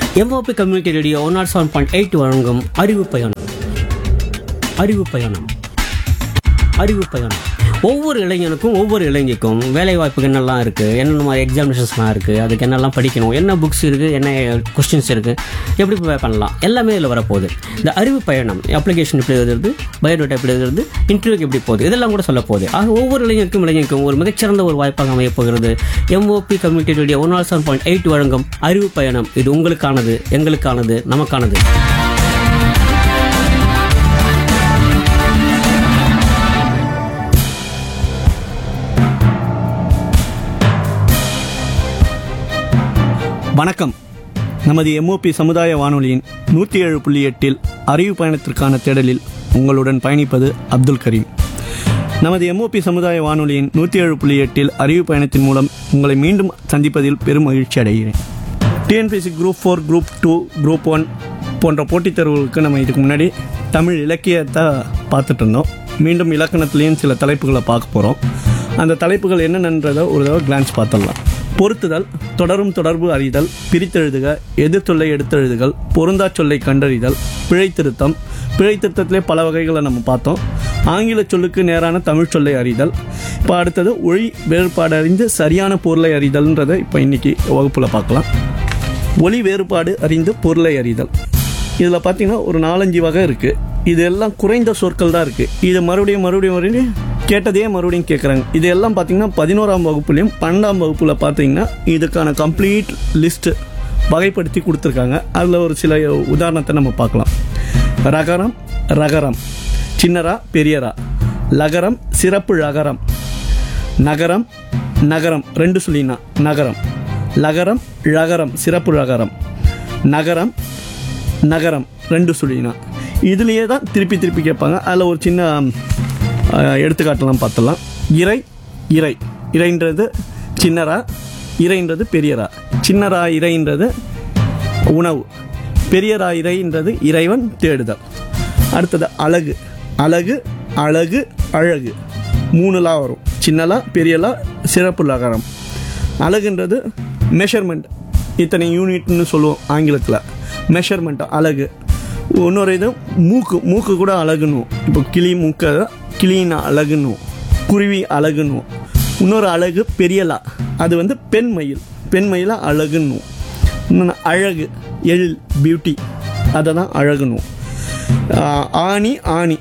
MOP community radio one nought seven point eight வழங்கும் அறிவு பயணம் அறிவு பயணம் அறிவு பயணம் ஒவ்வொரு இளைஞனுக்கும் ஒவ்வொரு இளைஞருக்கும் வேலை வாய்ப்புக்கு என்னெல்லாம் இருக்குது என்னென்ன மாதிரி எக்ஸாமினேஷன்ஸ்லாம் இருக்குது அதுக்கு என்னெல்லாம் படிக்கணும் என்ன புக்ஸ் இருக்குது என்ன கொஸ்டின்ஸ் இருக்குது எப்படி ப்ரிப்பேர் பண்ணலாம் எல்லாமே இதில் வரப்போகுது இந்த அறிவு பயணம் அப்ளிகேஷன் எப்படி எழுதுறது பயோடேட்டா எப்படி எழுதுறது இன்டர்வியூக்கு எப்படி போகுது இதெல்லாம் கூட சொல்ல போகுது ஆக ஒவ்வொரு இளைஞருக்கும் இளைஞருக்கும் ஒரு மிகச்சிறந்த ஒரு வாய்ப்பாக அமையப் போகிறது M O P community radio one nought seven point eight வழங்கும் அறிவு பயணம் இது உங்களுக்கானது எங்களுக்கானது நமக்கானது வணக்கம் நமது எம்ஓபி சமுதாய வானொலியின் நூற்றி ஏழு புள்ளி எட்டில் அறிவு பயணத்திற்கான தேடலில் உங்களுடன் பயணிப்பது அப்துல் கரீம் நமது எம்ஓபி சமுதாய வானொலியின் நூற்றி ஏழு புள்ளி எட்டில் அறிவு பயணத்தின் மூலம் உங்களை மீண்டும் சந்திப்பதில் பெரும் மகிழ்ச்சி அடைகிறேன் T N P S C group four group two group one போன்ற போட்டித் தேர்வுகளுக்கு நம்ம இதுக்கு முன்னாடி தமிழ் இலக்கியத்தை பார்த்துட்டு இருந்தோம் மீண்டும் இலக்கணத்துலேயும் சில தலைப்புகளை பார்க்க போகிறோம் அந்த தலைப்புகள் என்னென்னன்றதை ஒரு தடவை கிளான்ஸ் பார்த்துடலாம் பொருத்துதல் தொடரும் தொடர்பு அறிதல் பிரித்தெழுதுக எதிர்த்தொல்லை எடுத்தெழுதுகள் பொருந்தா சொல்லை கண்டறிதல் பிழைத்திருத்தம் பிழைத்திருத்தத்திலே பல வகைகளை நம்ம பார்த்தோம் ஆங்கில சொல்லுக்கு நேரான தமிழ் சொல்லை அறிதல் இப்போ அடுத்தது ஒளி வேறுபாடு அறிந்து சரியான பொருளை அறிதல்ன்றதை இப்போ இன்னைக்கு வகுப்பில் பார்க்கலாம் ஒளி வேறுபாடு அறிந்து பொருளை அறிதல் இதில் பார்த்தீங்கன்னா ஒரு நாலஞ்சு வகை இருக்குது இது எல்லாம் குறைந்த சொற்கள் தான் இருக்குது இது மறுபடியும் மறுபடியும் மறுபடியும் கேட்டதையே மறுபடியும் கேட்குறாங்க இது எல்லாம் பார்த்தீங்கன்னா பதினோராம் வகுப்புலையும் பன்னெண்டாம் வகுப்பில் பார்த்தீங்கன்னா இதுக்கான கம்ப்ளீட் லிஸ்ட்டு வகைப்படுத்தி கொடுத்துருக்காங்க அதில் ஒரு சில உதாரணத்தை நம்ம பார்க்கலாம் ரகரம் ரகரம் சின்னரா பெரியரா லகரம் சிறப்பு லகரம் நகரம் நகரம் ரெண்டு சொல்லினா நகரம் லகரம் ழகரம் சிறப்பு ழகரம் நகரம் நகரம் ரெண்டு சொல்லினா இதுலேயே தான் திருப்பி திருப்பி கேட்பாங்க அதில் ஒரு சின்ன அஹ், எடுத்துக்காட்டெல்லாம் பார்த்துடலாம் இறை இறை இறைன்றது சின்னரா இறைன்றது பெரியரா சின்னரா இறைன்றது உணவு பெரியரா இறைன்றது இறைவன் தேடுதல் அடுத்தது அழகு அழகு அழகு அழகு மூணுலா வரும் சின்னலா பெரியலா சிறப்பு லகரம் அழகுன்றது மெஷர்மெண்ட் இத்தனை யூனிட்னு சொல்லுவோம் ஆங்கிலத்தில் மெஷர்மெண்ட் அழகு இன்னொரு இது மூக்கு மூக்கு கூட அழகுன்னும் இப்போ கிளி மூக்க கிளியின் அழகுன்னும் குருவி அழகுன்னும் இன்னொரு அழகு பெரியலா அது வந்து பெண் மயில் பெண் மயிலா அழகுன்னும் இன்னொன்று அழகு எழில் பியூட்டி அதை தான் அழகுன்னும் ஆஹ் ஆணி ஆணி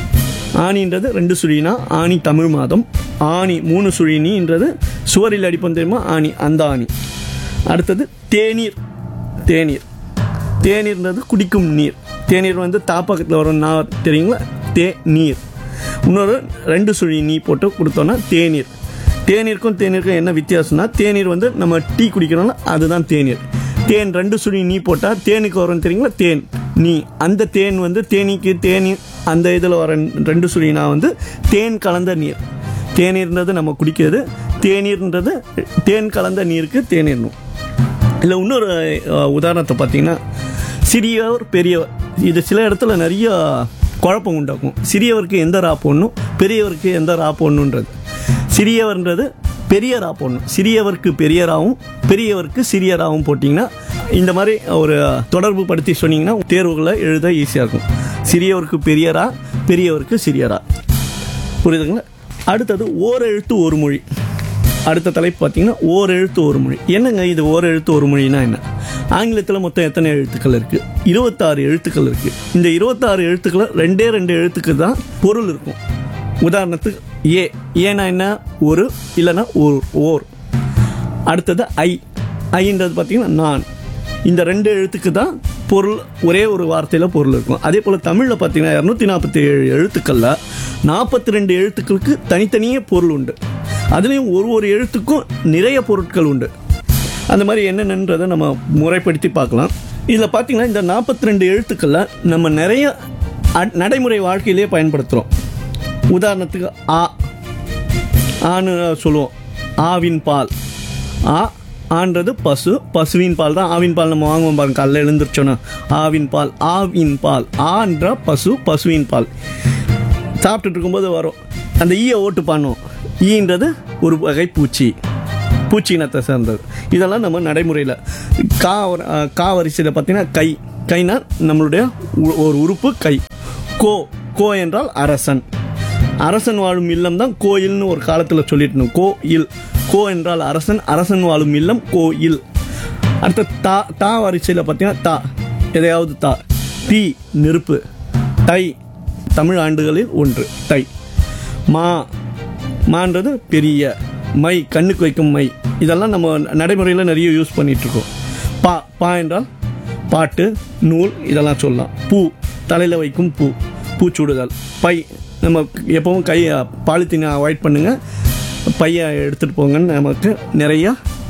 ஆணின்றது ரெண்டு சுழினா ஆணி தமிழ் மாதம் ஆணி மூணு சுழினின்றது சுவரில் அடிப்போம் தெரியுமா ஆணி அந்த ஆணி அடுத்தது தேநீர் தேநீர் தேநீர்ன்றது குடிக்கும் நீர் தேநீர் வந்து தாப்பக்கத்தில் வரும் நான் தெரியுங்களா தே நீர் இன்னொரு ரெண்டு சுழி நீ போட்டு கொடுத்தோன்னா தேநீர் தேநீருக்கும் தேநீருக்கும் என்ன வித்தியாசம்னா தேநீர் வந்து நம்ம டீ குடிக்கிறோம்ல அதுதான் தேநீர் தேன் ரெண்டு சுழி நீ போட்டால் தேனுக்கு வரும் தெரியுங்களா தேன் நீ அந்த தேன் வந்து தேனீக்கு தேனி அந்த இதில் வர ரெண்டு சுழினா வந்து தேன் கலந்த நீர் தேநீர்ன்றது நம்ம குடிக்கிறது தேநீர்ன்றது தேன் கலந்த நீருக்கு தேநீர்னும் இல்லை இன்னொரு அஹ், உதாரணத்தை பார்த்தீங்கன்னா சிறியவர் பெரியவர் இது சில இடத்துல நிறைய குழப்பம் உண்டாக்கும் சிறியவருக்கு எந்த ரா போடணும் பெரியவருக்கு எந்த ரா போடணுன்றது சிறியவர்ன்றது பெரிய ரா போடணும் சிறியவருக்கு பெரியராகவும் பெரியவருக்கு சிறியராகவும் போட்டிங்கன்னா இந்த மாதிரி ஒரு தொடர்பு படுத்தி சொன்னீங்கன்னா தேர்வுகளை எழுத ஈஸியாக இருக்கும் சிறியவருக்கு பெரியரா பெரியவருக்கு சிறியரா புரியுதுங்களா அடுத்தது ஓர் எழுத்து ஒரு மொழி அடுத்த தலைப்பு பார்த்தீங்கன்னா ஓர் எழுத்து ஒரு மொழி என்னங்க இது ஓர் எழுத்து ஒரு மொழினா என்ன ஆங்கிலத்தில் மொத்தம் எத்தனை எழுத்துக்கள் இருக்குது இருபத்தாறு எழுத்துக்கள் இருக்குது இந்த இருபத்தாறு எழுத்துக்களை ரெண்டே ரெண்டு எழுத்துக்கு தான் பொருள் இருக்கும் உதாரணத்துக்கு ஏ ஏனா என்ன ஒரு இல்லைன்னா ஒரு ஓர் அடுத்தது ஐ ஐன்றது பார்த்தீங்கன்னா நான் இந்த ரெண்டு எழுத்துக்கு தான் பொருள் ஒரே ஒரு வார்த்தையில் பொருள் இருக்கும் அதே போல் தமிழில் பார்த்தீங்கன்னா இரநூத்தி நாற்பத்தி ஏழு எழுத்துக்களில் நாற்பத்தி ரெண்டு எழுத்துக்களுக்கு தனித்தனியே பொருள் உண்டு அதுலேயும் ஒரு ஒரு எழுத்துக்கும் நிறைய பொருட்கள் உண்டு அந்த மாதிரி என்னென்னன்றதை நம்ம முறைப்படுத்தி பார்க்கலாம் இதில் பார்த்தீங்கன்னா இந்த நாற்பத்தி ரெண்டு எழுத்துக்களில் நம்ம நிறைய அ- நடைமுறை வாழ்க்கையிலே பயன்படுத்துகிறோம் உதாரணத்துக்கு ஆ ஆன்னு சொல்லுவோம் ஆவின் பால் ஆ ஆன்றது பசு பசுவின் பால் தான் ஆவின் பால் நம்ம வாங்குவோம் பாருங்க காலைல எழுந்திரிச்சோன்னா ஆவின் பால் ஆவின் பால் ஆன்ற பசு பசுவின் பால் சாப்பிட்டுட்டு இருக்கும்போது வரும் அந்த ஈயை ஓட்டு பண்ணும் ஈன்றது ஒரு வகை பூச்சி பூச்சி இனத்தை சேர்ந்தது இதெல்லாம் நம்ம நடைமுறையில் கா வர- அஹ், கா வரிசையில் பார்த்தீங்கன்னா கை கைனா நம்மளுடைய உ- ஒரு உறுப்பு கை கோ கோ என்றால் அரசன் அரசன் வாழும் இல்லம் தான் கோயில்னு ஒரு காலத்தில் சொல்லிட்டு இருந்தோம் கோ இல் கோ என்றால் அரசன் அரசன் வாழும் இல்லம் கோயில் அடுத்த தா தா வரிசையில் பார்த்தீங்கன்னா தா எதையாவது தா தீ நெருப்பு தை தமிழ் ஆண்டுகளில் ஒன்று தை மா மான்றது பெரிய மை கண்ணுக்கு வைக்கும் மை இதெல்லாம் நம்ம நடைமுறையில் நிறைய யூஸ் பண்ணிட்டு இருக்கோம் பா பா என்றால் பாட்டு நூல் இதெல்லாம் சொல்லலாம் பூ தலையில் வைக்கும் பூ பூச்சூடுதல் பை நம்ம எப்பவும் கை பாலித்தீனை அவாய்ட் பண்ணுங்கள் பையை எடுத்துகிட்டு போங்கன்னு நமக்கு நிறையா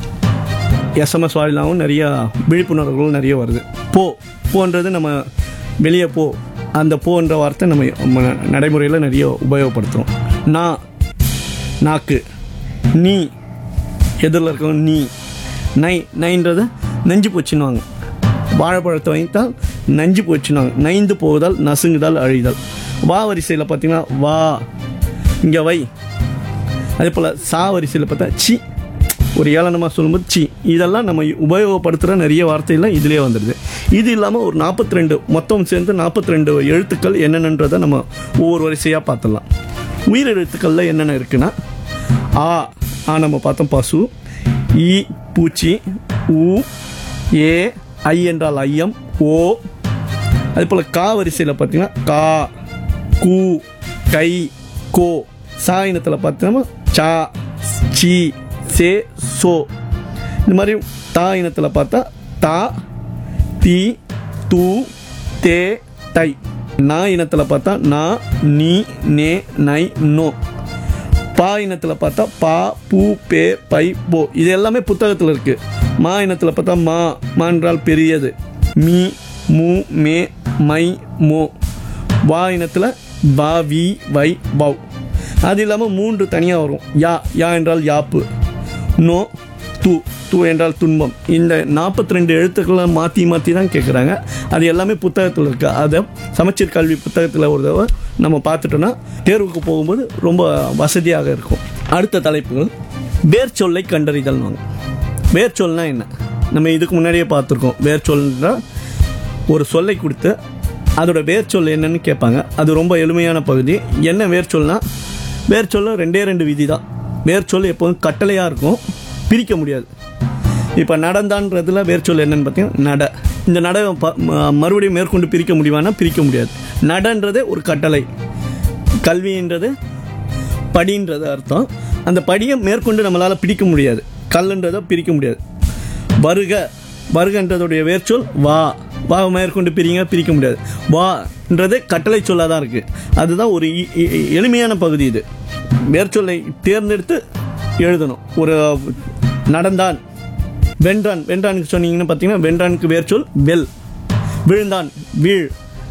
எஸ்எம்எஸ் வாயிலாகவும் நிறைய விழிப்புணர்வுகள் நிறைய வருது போ போன்றது நம்ம வெளியே போ அந்த போன்ற வார்த்தை நம்ம நடைமுறையில் நிறைய உபயோகப்படுத்துகிறோம் நான் நாக்கு நீ எதிரில் இருக்கவங்க நீ நை நைன்றது நஞ்சு போச்சுன்னுவாங்க வாழைப்பழத்தை வைத்தால் நஞ்சு போச்சுன்னுவாங்க நைந்து போவதால் நசுங்குதல் அழிதல் வா வரிசையில் பார்த்தீங்கன்னா வா இங்கே வை அதே போல் சா வரிசையில் பார்த்தா சி ஒரு ஏளனமாக சொல்லும்போது சி இதெல்லாம் நம்ம உபயோகப்படுத்துகிற நிறைய வார்த்தையெல்லாம் இதிலே வந்துடுது இது இல்லாமல் ஒரு நாற்பத்தி ரெண்டு மொத்தம் சேர்ந்து நாற்பத்தி ரெண்டு எழுத்துக்கள் என்னென்னன்றதை நம்ம ஒவ்வொரு வரிசையாக பார்த்துடலாம் உயிர் எழுத்துக்களில் என்னென்ன இருக்குன்னா ஆ ஆ நம்ம பார்த்தோம் பசு இ பூச்சி உ ஏ ஐ என்றால் ஐயம் ஓ அதே போல் கா வரிசையில் பார்த்தீங்கன்னா கா கூ கை கோ சா இனத்தில் பார்த்தோம்னா சா சி சே சோ இந்த மாதிரி தா இனத்தில் பார்த்தா தா தி து தே தை நா இனத்தில் பார்த்தா நா நீ நே நை நோ பா இனத்தில் பார்த்தா பா பூ பே பை போ இது எல்லாமே புத்தகத்தில் இருக்கு மா இனத்தில் பார்த்தா மா மா என்றால் பெரியது மீ மூ மே மை மோ வா இனத்தில் வா வி வை வவ் அது இல்லாமல் மூன்று தனியாக வரும் யா யா என்றால் யாப்பு நோ து து என்றால் துன்பம் இந்த நாற்பத்தி ரெண்டு எழுத்துக்களை மாற்றி மாற்றி தான் கேட்குறாங்க அது எல்லாமே புத்தகத்தில் இருக்கு அதை சமச்சீர் கல்வி புத்தகத்தில் ஒரு தடவை நம்ம பார்த்துட்டோன்னா தேர்வுக்கு போகும்போது ரொம்ப வசதியாக இருக்கும் அடுத்த தலைப்புகள் வேர் சொல்லை கண்டறிதல்வாங்க வேர் சொல்னா என்ன நம்ம இதுக்கு முன்னாடியே பார்த்துருக்கோம் வேர் சொல்னா ஒரு சொல்லை கொடுத்து அதோட வேர் சொல் என்னன்னு கேட்பாங்க அது ரொம்ப எளிமையான பகுதி என்ன வேர் சொல்னா வேர் சொல்ல ரெண்டே ரெண்டு விதி தான் வேர் சொல் எப்போதும் கட்டளையாக இருக்கும் பிரிக்க முடியாது இப்போ நடந்தான்றதுல வேர் சொல் என்னன்னு பார்த்தீங்கன்னா நட இந்த நட ப- ம- மறுபடியும் மேற்கொண்டு பிரிக்க முடியுமானா பிரிக்க முடியாது நடன்றதே ஒரு கட்டளை கல்வின்றது படின்றது அர்த்தம் அந்த படியை மேற்கொண்டு நம்மளால் பிடிக்க முடியாது கல்லுன்றதை பிரிக்க முடியாது வருக வருகன்றதுடைய வேர்ச்சொல் வா வா மேற்கொண்டு பிரிங்க பிரிக்க முடியாது வான்றது கட்டளை சொல்லாக தான் இருக்குது அதுதான் ஒரு இ- இ- எளிமையான பகுதி இது வேர்ச்சொல்லை தேர்ந்தெடுத்து எழுதணும் ஒரு நடந்தான் வென்றான் வென்றானுக்கு சொன்னீங்கன்னு பார்த்தீங்கன்னா வென்றானுக்கு வேர்ச்சொல் வெல் விழுந்தான் வீழ்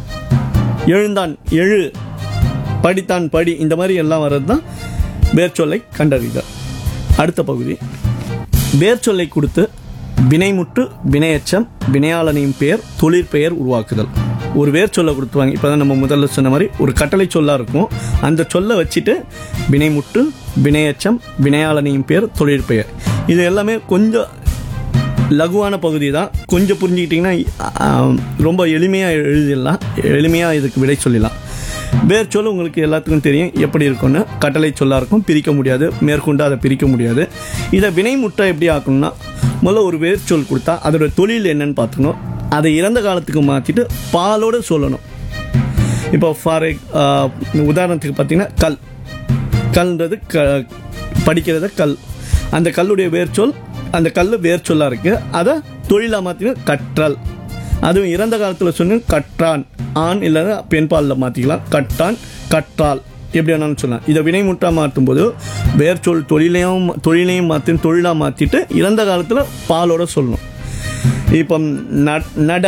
எழுந்தான் எழு படித்தான் படி இந்த மாதிரி எல்லாம் வர்றது தான் வேர்ச்சொல்லை கண்டறிதல் அடுத்த பகுதி வேர்ச்சொல்லை கொடுத்து வினைமுற்று வினையச்சம் வினையாளனின் பெயர் தொழிற்பெயர் உருவாக்குதல் ஒரு வேர்ச்சொல்லை கொடுத்துவாங்க இப்போ தான் நம்ம முதல்ல சொன்ன மாதிரி ஒரு கட்டளை சொல்லா இருக்கும் அந்த சொல்லை வச்சுட்டு வினைமுற்று வினையச்சம் வினையாளனின் பெயர் தொழிற்பெயர் இது எல்லாமே கொஞ்சம் லகுவான பகுதி தான் கொஞ்சம் புரிஞ்சுக்கிட்டிங்கன்னா ஆ, ரொம்ப எளிமையாக எழுதிடலாம் எளிமையாக இதுக்கு விடை சொல்லலாம் வேர் சொல் உங்களுக்கு எல்லாத்துக்கும் தெரியும் எப்படி இருக்கும்னு கட்டளை சொல்லா இருக்கும் பிரிக்க முடியாது மேற்கொண்டு அதை பிரிக்க முடியாது இதை வினை முட்டை எப்படி ஆக்கணும்னா முதல்ல ஒரு வேர் சொல் கொடுத்தா அதோட தொழில் என்னன்னு பார்த்துக்கணும் அதை இறந்த காலத்துக்கு மாற்றிட்டு பாலோடு சொல்லணும் இப்போ ஃபார் உதாரணத்துக்கு பார்த்தீங்கன்னா கல் கல்ன்றது க படிக்கிறத கல் அந்த கல்லுடைய வேர்ச்சொல் அந்த கல் வேர்ச்சொல்லாக இருக்குது அதை தொழிலாக மாற்றினா கற்றல் அதுவும் இறந்த காலத்தில் சொன்ன கற்றான் ஆண் இல்லைன்னா பெண் பாலில் மாற்றிக்கலாம் கட்டான் கற்றால் எப்படி வேணாலும் சொல்லலாம் இதை வினைமுட்டா மாற்றும் போது வேர்ச்சொல் தொழிலையும் தொழிலையும் மாற்றி தொழிலாக மாற்றிட்டு இறந்த காலத்தில் பாலோட சொல்லணும் இப்போ ந- நட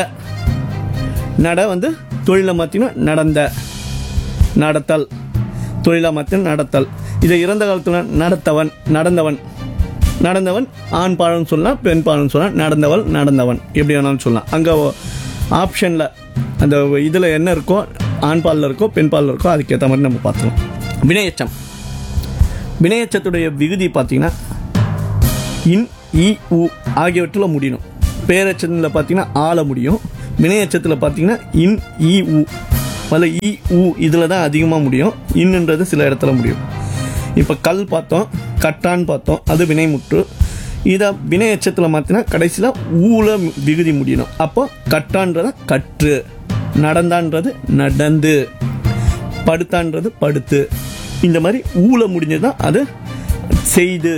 நட வந்து தொழிலை மாற்றினா நடந்த நடத்தல் தொழிலா மாற்றி நடத்தல் இதை இறந்த காலத்தில் நடத்தவன் நடந்தவன் நடந்தவன் ஆண் பாலம் சொல்லலாம் பெண் பாலம் சொல்லலாம் நடந்தவள் நடந்தவன் எப்படி வேணாலும் சொல்லலாம் அங்கே ஆப்ஷனில் அந்த இதில் என்ன இருக்கோ ஆண் பாலில் இருக்கோ பெண் பாலில் இருக்கோ அதுக்கேற்ற மாதிரி நம்ம பார்த்துக்கலாம் வினையச்சம் வினையச்சத்துடைய விகுதி பார்த்தீங்கன்னா இன் இ உ ஆகியவற்றில் முடியணும் பேரச்சத்தில் பார்த்தீங்கன்னா ஆல முடியும் வினையச்சத்தில் பார்த்தீங்கன்னா இன் இ உ அதில் இ உ இதில் தான் அதிகமாக முடியும் இன்னுன்றது சில இடத்துல முடியும் இப்போ கல் பார்த்தோம் கட்டான்னு பார்த்தோம் அது வினைமுற்று இதை வினை எச்சத்தில் மாற்றினா கடைசியில் ஊல விகுதி முடியணும் அப்போ கட்டான்றத கற்று நடந்தான்றது நடந்து படுத்தான்றது படுத்து இந்த மாதிரி ஊல முடிஞ்சதுன்னா அது செய்து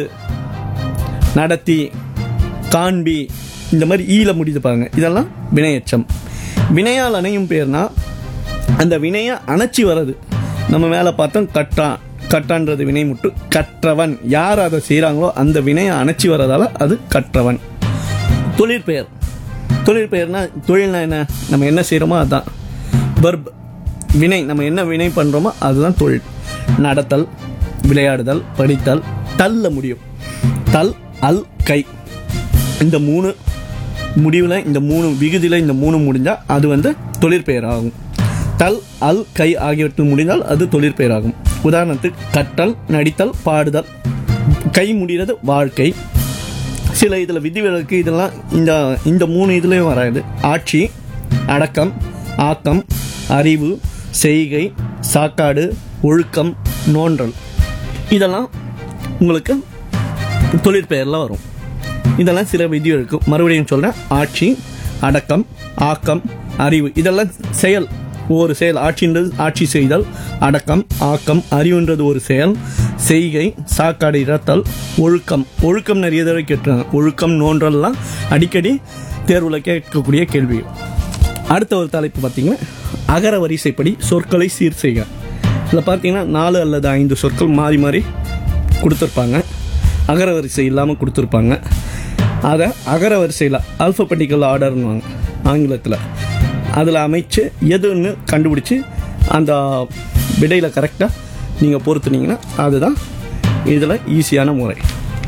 நடத்தி காண்பி இந்த மாதிரி ஈல முடிது பாருங்க இதெல்லாம் வினையச்சம் வினையால் அணையும் பேர்னா அந்த வினையை அணைச்சி வர்றது நம்ம மேலே பார்த்தோம் கட்டான் கட்டான்றது வினை முட்டு கற்றவன் யார் அதை செய்கிறாங்களோ அந்த வினையை அணைச்சி வர்றதால அது கற்றவன் தொழிற்பெயர் தொழிற்பெயர்னா தொழில்னா என்ன நம்ம என்ன செய்கிறோமோ அதுதான் வர்ப் வினை நம்ம என்ன வினை பண்ணுறோமோ அதுதான் தொழில் நடத்தல் விளையாடுதல் படித்தல் தல்ல முடியும் தல் அல் கை இந்த மூணு முடிவில் இந்த மூணு விகுதியில் இந்த மூணு முடிஞ்சால் அது வந்து தொழிற்பெயர் ஆகும் தல் அல் கை ஆகியவற்றில் முடிந்தால் அது தொழிற்பெயர் ஆகும் உதாரணத்துக்கு கற்றல் நடித்தல் பாடுதல் கை முடிகிறது வாழ்க்கை சில இதில் விதிவிலக்கு இதெல்லாம் இந்த இந்த மூணு இதுலேயும் வராது ஆட்சி அடக்கம் ஆக்கம் அறிவு செய்கை சாக்காடு ஒழுக்கம் நோன்றல் இதெல்லாம் உங்களுக்கு தொழிற்பெயரில் வரும் இதெல்லாம் சில விதிவிலக்கு மறுபடியும் சொல்கிறேன் ஆட்சி அடக்கம் ஆக்கம் அறிவு இதெல்லாம் செயல் ஒரு செயல் ஆட்சின்றது ஆட்சி செய்தல் அடக்கம் ஆக்கம் அறிவுன்றது ஒரு செயல் செய்கை சாக்காடு இறத்தல் ஒழுக்கம் ஒழுக்கம் நிறைய தடவை கேட்டுருக்காங்க ஒழுக்கம் நோன்றல்லாம் அடிக்கடி தேர்வில் கேட்கக்கூடிய கேள்வி அடுத்த ஒரு தலைப்பு பார்த்தீங்கன்னா அகர வரிசைப்படி சொற்களை சீர் செய்க இதில் பார்த்தீங்கன்னா நாலு அல்லது ஐந்து சொற்கள் மாறி மாறி கொடுத்துருப்பாங்க அகர வரிசை இல்லாமல் கொடுத்துருப்பாங்க அதை அகர வரிசையில் ஆல்ஃபபெட்டிக்கல் ஆர்டர்னுவாங்க ஆங்கிலத்தில் அதில் அமைச்சு எதுன்னு கண்டுபிடிச்சி அந்த விடையில் கரெக்டாக நீங்கள் பொறுத்துனீங்கன்னா அதுதான் இதில் ஈஸியான முறை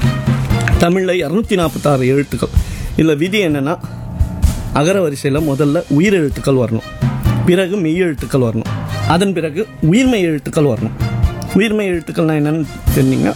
தமிழில் இரநூத்தி நாற்பத்தாறு எழுத்துக்கள் இதில் விதி என்னென்னா அகர வரிசையில் முதல்ல உயிர் எழுத்துக்கள் வரணும் பிறகு மெய் எழுத்துக்கள் வரணும் அதன் பிறகு உயிர்மெய் எழுத்துக்கள் வரணும் உயிர்மெய் எழுத்துக்கள்னா என்னன்னு தெரிஞ்சிங்கன்னா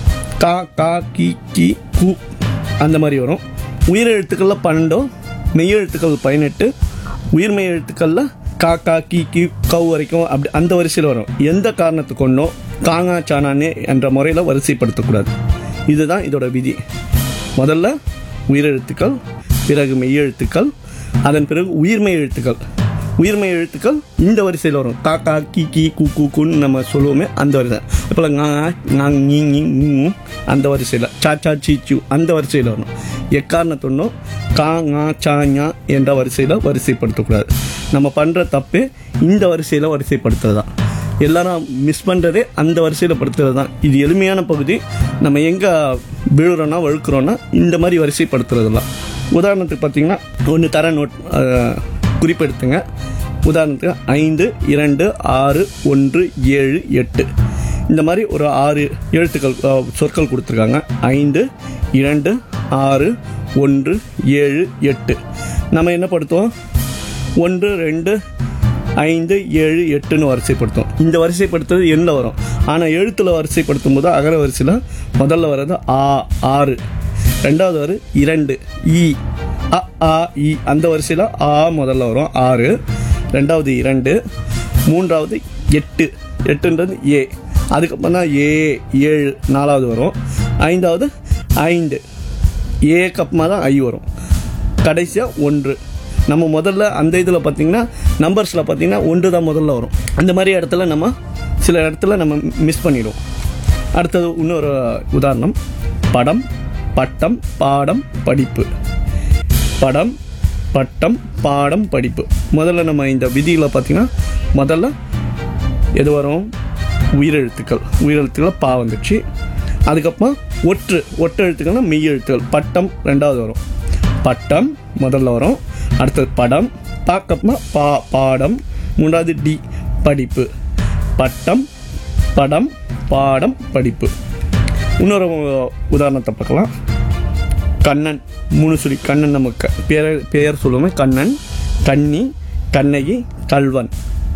கா கா கி கி கு அந்த மாதிரி வரும் உயிர் எழுத்துக்களில் பன்னெண்டோ மெய் எழுத்துக்கள் பதினெட்டு உயிர்மெய் எழுத்துக்களில் கா கா கி கி கவ் வரைக்கும் அப்படி அந்த வரிசையில் வரும் எந்த காரணத்துக்கு கொண்டோ காங்கா சானானே என்ற முறையில் வரிசைப்படுத்தக்கூடாது இதுதான் இதோட விதி முதல்ல உயிரெழுத்துக்கள் பிறகு மெய்யெழுத்துக்கள் அதன் பிறகு உயிர்மெய் எழுத்துக்கள் உயிர்மெய் எழுத்துக்கள் இந்த வரிசையில் வரும் கா கா கி கி கு கு குன்னு நம்ம சொல்லுவோமே அந்த வரிசை இப்போ ngா ngா ngி ngி ngூ அந்த வரிசையில் சா சா சீ சூ அந்த வரிசையில் வரணும் எக்காரணத்தொன்னும் கா ngா சா ஞா என்ற வரிசையில் வரிசைப்படுத்தக்கூடாது நம்ம பண்ணுற தப்பு இந்த வரிசையில் வரிசைப்படுத்துறது தான் எல்லாரும் மிஸ் பண்ணுறதே அந்த வரிசையில் படுத்துறது தான் இது எளிமையான பகுதி நம்ம எங்கே விழுறோன்னா வழுக்கிறோன்னா இந்த மாதிரி வரிசைப்படுத்துறதுலாம் உதாரணத்துக்கு பார்த்தீங்கன்னா ஒன்று தர நோட் அஹ், குறிப்பெடுத்துங்க உதாரணத்துக்கு ஐந்து இரண்டு ஆறு ஒன்று ஏழு எட்டு இந்த மாதிரி ஒரு ஆறு எழுத்துக்கள் அஹ், சொற்கள் கொடுத்துருக்காங்க ஐந்து இரண்டு ஆறு ஒன்று ஏழு எட்டு நம்ம என்ன படுத்துவோம் ஒன்று ரெண்டு ஐந்து ஏழு எட்டுன்னு வரிசைப்படுத்தும் இந்த வரிசைப்படுத்துறது எண்ணில் வரும் ஆனால் எழுத்தில் வரிசைப்படுத்தும் போது அகர வரிசையில் முதல்ல வர்றது ஆ ஆறு ரெண்டாவது வரு இரண்டு இ அ ஆ இ அந்த வரிசையில் ஆ முதல்ல வரும் ஆறு ரெண்டாவது இரண்டு மூன்றாவது எட்டு எட்டுன்றது ஏ அதுக்கப்புறம் தான் ஏ ஏழு நாலாவது வரும் ஐந்தாவது ஐந்து ஏக்கு அப்புறமா தான் ஐ வரும் கடைசியாக ஒன்று நம்ம முதல்ல அந்த இதில் பார்த்தீங்கன்னா நம்பர்ஸில் பார்த்தீங்கன்னா ஒன்று தான் முதல்ல வரும் அந்த மாதிரி இடத்துல நம்ம சில இடத்துல நம்ம மிஸ் பண்ணிடுவோம் அடுத்தது இன்னொரு உதாரணம் படம் பட்டம் பாடம் படிப்பு படம் பட்டம் பாடம் படிப்பு முதல்ல நம்ம இந்த விதியில் பார்த்தீங்கன்னா முதல்ல எது வரும் உயிரெழுத்துக்கள் உயிரெழுத்துக்கள் பா வந்துச்சு அதுக்கப்புறம் ஒற்று ஒற்று எழுத்துக்கள்னா மெய் எழுத்துக்கள் பட்டம் ரெண்டாவது வரும் பட்டம் முதல்ல வரும் அடுத்தது படம் பார்க்கப்புறமா பா பாடம் மூன்றாவது டி படிப்பு பட்டம் படம் பாடம் படிப்பு இன்னொரு உதாரணத்தை பார்க்கலாம் கண்ணன் மூணு சொல்லி கண்ணன் நம்ம க பேர் பெயர் சொல்லுவோமே கண்ணன் கன்னி கண்ணகி கல்வன்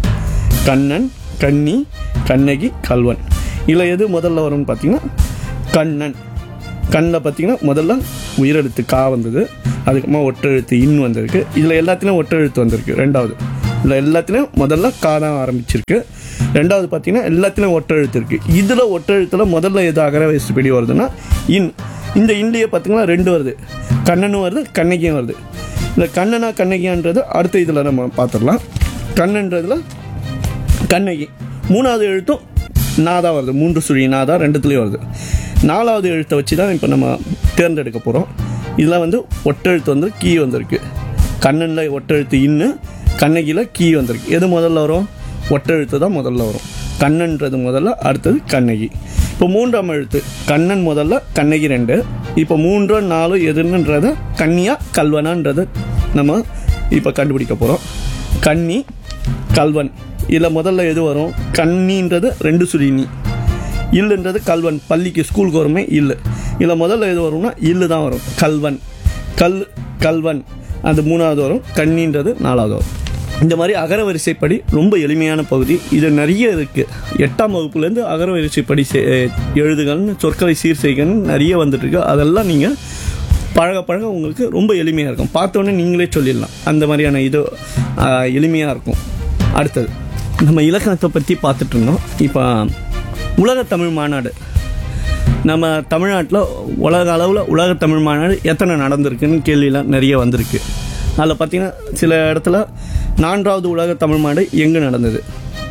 கண்ணன் கன்னி கண்ணகி கல்வன் இதில் எது முதல்ல வரும்னு பார்த்தீங்கன்னா கண்ணன் கண்ணில் பார்த்தீங்கன்னா முதல்ல உயிரெழுத்து கா வந்தது அதுக்கப்புறமா ஒற்றெழுத்து இன் வந்திருக்கு இதில் எல்லாத்துலேயும் ஒற்றெழுத்து வந்திருக்கு ரெண்டாவது இதில் எல்லாத்துலேயும் முதல்ல கா தான் ஆரம்பிச்சிருக்கு ரெண்டாவது பார்த்தீங்கன்னா எல்லாத்துலேயும் ஒற்றெழுத்து இருக்குது இதில் ஒற்றெழுத்தில் முதல்ல எது அகர வயசுப்படி வருதுன்னா இன் இந்த இன்லேயே பார்த்தீங்கன்னா ரெண்டு வருது கண்ணனும் வருது கண்ணகியும் வருது இந்த கண்ணனா கண்ணகியான்றது அடுத்த இதில் நம்ம பார்த்துடலாம் கண்ணன்றதுல கண்ணகி மூணாவது எழுத்தும் நாதா வருது மூன்று சுழி நாதா ரெண்டுத்துலேயும் வருது நாலாவது எழுத்தை வச்சு தான் இப்போ நம்ம தேர்ந்தெடுக்க போகிறோம் இதில் வந்து ஒட்டெழுத்து வந்து கீ வந்திருக்கு கண்ணனில் ஒட்டெழுத்து இன்னு கண்ணகியில் கீ வந்திருக்கு எது முதல்ல வரும் ஒட்டெழுத்து தான் முதல்ல வரும் கண்ணன்றது முதல்ல அடுத்தது கண்ணகி இப்போ மூன்றாம் எழுத்து கண்ணன் முதல்ல கண்ணகி ரெண்டு இப்போ மூன்று நாலு எதுன்றத கன்னியா கல்வனான்றதை நம்ம இப்போ கண்டுபிடிக்க போகிறோம் கன்னி கல்வன் இதில் முதல்ல எது வரும் கன்னின்றது ரெண்டு சுழினி இல்லுன்றது கல்வன் பள்ளிக்கு ஸ்கூலுக்கு வருமே இல்லு இதில் முதல்ல எது வரும்னா இல்லு தான் வரும் கல்வன் கல் கல்வன் அது மூணாவது வரும் கன்னின்றது நாலாவது வரும் இந்த மாதிரி அகர வரிசைப்படி ரொம்ப எளிமையான பகுதி இது நிறைய இருக்குது எட்டாம் வகுப்புலேருந்து அகர வரிசைப்படி செ- எழுதுகள்னு சொற்களை சீர் செய்கன்னு நிறைய வந்துட்டு இருக்கு அதெல்லாம் நீங்கள் பழக பழக உங்களுக்கு ரொம்ப எளிமையாக இருக்கும் பார்த்தோன்னே நீங்களே சொல்லிடலாம் அந்த மாதிரியான இது எளிமையாக இருக்கும் அடுத்தது நம்ம இலக்கணத்தை பற்றி பார்த்துட்டு இருந்தோம் இப்போ உலக தமிழ் மாநாடு நம்ம தமிழ்நாட்டில் உலக அளவில் உலக தமிழ் மாநாடு எத்தனை நடந்திருக்குன்னு கேள்வியெலாம் நிறைய வந்திருக்கு அதில் பார்த்தீங்கன்னா சில இடத்துல நான்காவது உலக தமிழ் மாநாடு எங்கே நடந்தது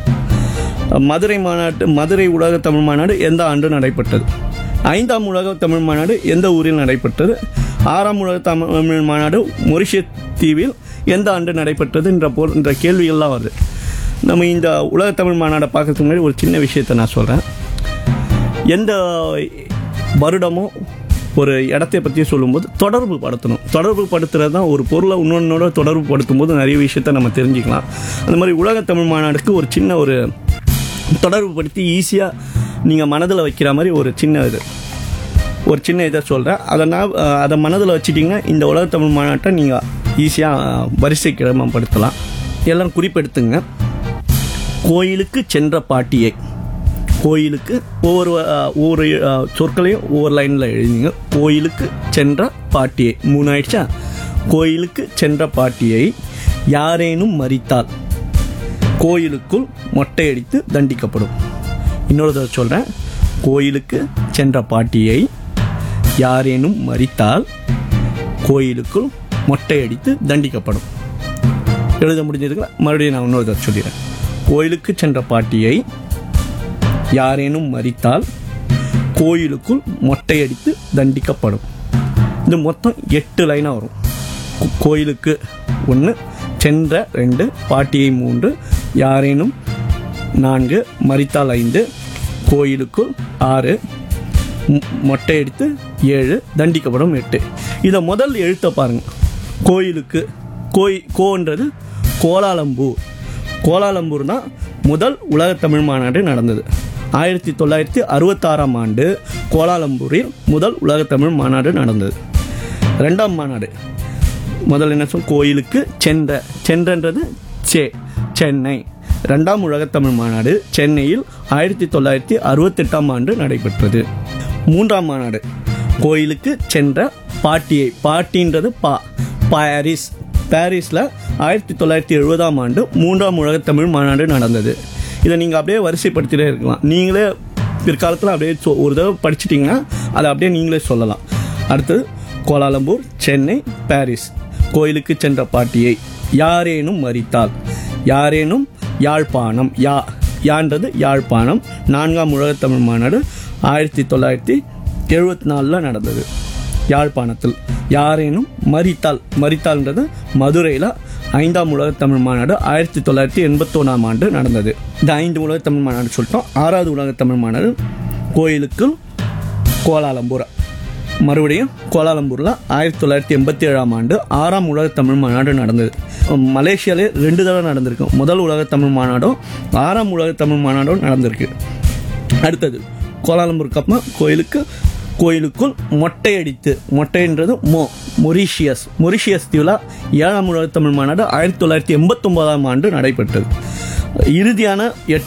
மதுரை மாநாட்டு மதுரை உலக தமிழ் மாநாடு எந்த ஆண்டு நடைபெற்றது ஐந்தாம் உலக தமிழ் மாநாடு எந்த ஊரில் நடைபெற்றது ஆறாம் உலக தமிழ் மாநாடு மொரிஷியஸ் தீவில் எந்த ஆண்டு நடைபெற்றது என்ற போல் என்ற கேள்விகள்லாம் வருது நம்ம இந்த உலக தமிழ் மாநாடை பார்க்கறதுக்கு முன்னாடி ஒரு சின்ன விஷயத்தை நான் சொல்கிறேன் எந்த வருடமோ ஒரு இடத்தை பற்றி சொல்லும்போது தொடர்பு படுத்தணும் தொடர்பு படுத்துறது தான் ஒரு பொருளை இன்னொன்னோட தொடர்பு படுத்தும் போது நிறைய விஷயத்த நம்ம தெரிஞ்சுக்கலாம் அந்த மாதிரி உலக தமிழ் மாநாடுக்கு ஒரு சின்ன ஒரு தொடர்பு படுத்தி ஈஸியாக நீங்கள் மனதில் வைக்கிற மாதிரி ஒரு சின்ன இது ஒரு சின்ன இதை சொல்கிறேன் அதை நான் அஹ், அதை மனதில் வச்சுட்டிங்கன்னா இந்த உலக தமிழ் மாநாட்டை நீங்கள் ஈஸியாக வரிசை கிரமப்படுத்தலாம் எல்லாம் குறிப்பெடுத்துங்க கோயிலுக்கு சென்ற பாட்டியை கோயிலுக்கு ஒவ்வொரு அஹ், ஒவ்வொரு அஹ், சொற்களையும் ஒவ்வொரு லைனில் எழுதிங்க கோயிலுக்கு சென்ற பாட்டியை மூணு ஆயிடுச்சா கோயிலுக்கு சென்ற பாட்டியை யாரேனும் மறித்தால் கோயிலுக்குள் மொட்டையடித்து தண்டிக்கப்படும் இன்னொரு தடவை சொல்கிறேன் கோயிலுக்கு சென்ற பாட்டியை யாரேனும் மறித்தால் கோயிலுக்குள் மொட்டையடித்து தண்டிக்கப்படும் எழுத முடிஞ்சதுங்களா மறுபடியும் நான் இன்னொரு தடவை சொல்லிடுறேன் கோயிலுக்கு சென்ற பாட்டியை யாரேனும் மறித்தால் கோயிலுக்குள் மொட்டையடித்து தண்டிக்கப்படும் இது மொத்தம் எட்டு லைனாக வரும் கோ- கோயிலுக்கு ஒன்று சென்ற ரெண்டு பாட்டியை மூன்று யாரேனும் நான்கு மறித்தால் ஐந்து கோயிலுக்குள் ஆறு மொ- மொட்டையடித்து ஏழு தண்டிக்கப்படும் எட்டு இதை முதல் எழுத்த பாருங்க கோயிலுக்கு கோய் கோன்றது கோலாலம்பூர் கோலாலம்பூர் தான் முதல் உலக தமிழ் மாநாடு நடந்தது ஆயிரத்தி தொள்ளாயிரத்தி அறுபத்தாறாம் ஆண்டு கோலாலம்பூரில் முதல் உலக தமிழ் மாநாடு நடந்தது ரெண்டாம் மாநாடு முதல்ல என்ன சொல் கோயிலுக்கு சென்ற சென்றன்றது சே சென்னை ரெண்டாம் உலகத்தமிழ் மாநாடு சென்னையில் ஆயிரத்தி தொள்ளாயிரத்தி அறுபத்தெட்டாம் ஆண்டு நடைபெற்றது மூன்றாம் மாநாடு கோயிலுக்கு சென்ற பாட்டியை பாட்டின்றது பா பாரிஸ் பாரிஸில் ஆயிரத்தி தொள்ளாயிரத்தி எழுபதாம் ஆண்டு மூன்றாம் உலகத்தமிழ் மாநாடு நடந்தது இதை நீங்கள் அப்படியே வரிசைப்படுத்திட்டே இருக்கலாம் நீங்களே பிற்காலத்தில் அப்படியே சொ- ஒரு தடவை படிச்சிட்டிங்கன்னா அதை அப்படியே நீங்களே சொல்லலாம் அடுத்தது கோலாலம்பூர் சென்னை பாரிஸ் கோயிலுக்கு சென்ற பாட்டியை யாரேனும் மறித்தால் யாரேனும் யாழ்ப்பாணம் யா யான்றது யாழ்ப்பாணம் நான்காம் உலகத்தமிழ் மாநாடு ஆயிரத்தி தொள்ளாயிரத்தி எழுபத்தி நாலில் நடந்தது யாழ்ப்பாணத்தில் யாரேனும் மறித்தால் மறித்தால்ன்றது மதுரையில் ஐந்தாம் உலகத்தமிழ் மாநாடு ஆயிரத்தி தொள்ளாயிரத்தி எண்பத்தொன்னாம் ஆண்டு நடந்தது இந்த ஐந்து உலகத்தமிழ் மாநாடு சொல்லிட்டோம் ஆறாவது உலகத்தமிழ் மாநாடு கோயிலுக்குள் கோலாலம்பூர் மறுபடியும் கோலாலம்பூரில் ஆயிரத்தி தொள்ளாயிரத்தி எண்பத்தி ஏழாம் ஆண்டு ஆறாம் உலக தமிழ் மாநாடு நடந்தது மலேசியாலே ரெண்டு தடவை நடந்திருக்கு முதல் உலக தமிழ் மாநாடும் ஆறாம் உலக தமிழ் மாநாடும் நடந்திருக்கு அடுத்தது கோலாலம்பூருக்கு அப்புறம் கோயிலுக்கு கோயிலுக்குள் மொட்டையடித்து மொட்டைன்றது மோ மொரிஷியஸ் மொரிஷியஸ் தீவில் ஏழாம் உலக தமிழ் மாநாடு ஆயிரத்தி தொள்ளாயிரத்தி எண்பத்தொம்போதாம் ஆண்டு நடைபெற்றது இறுதியான எட்டு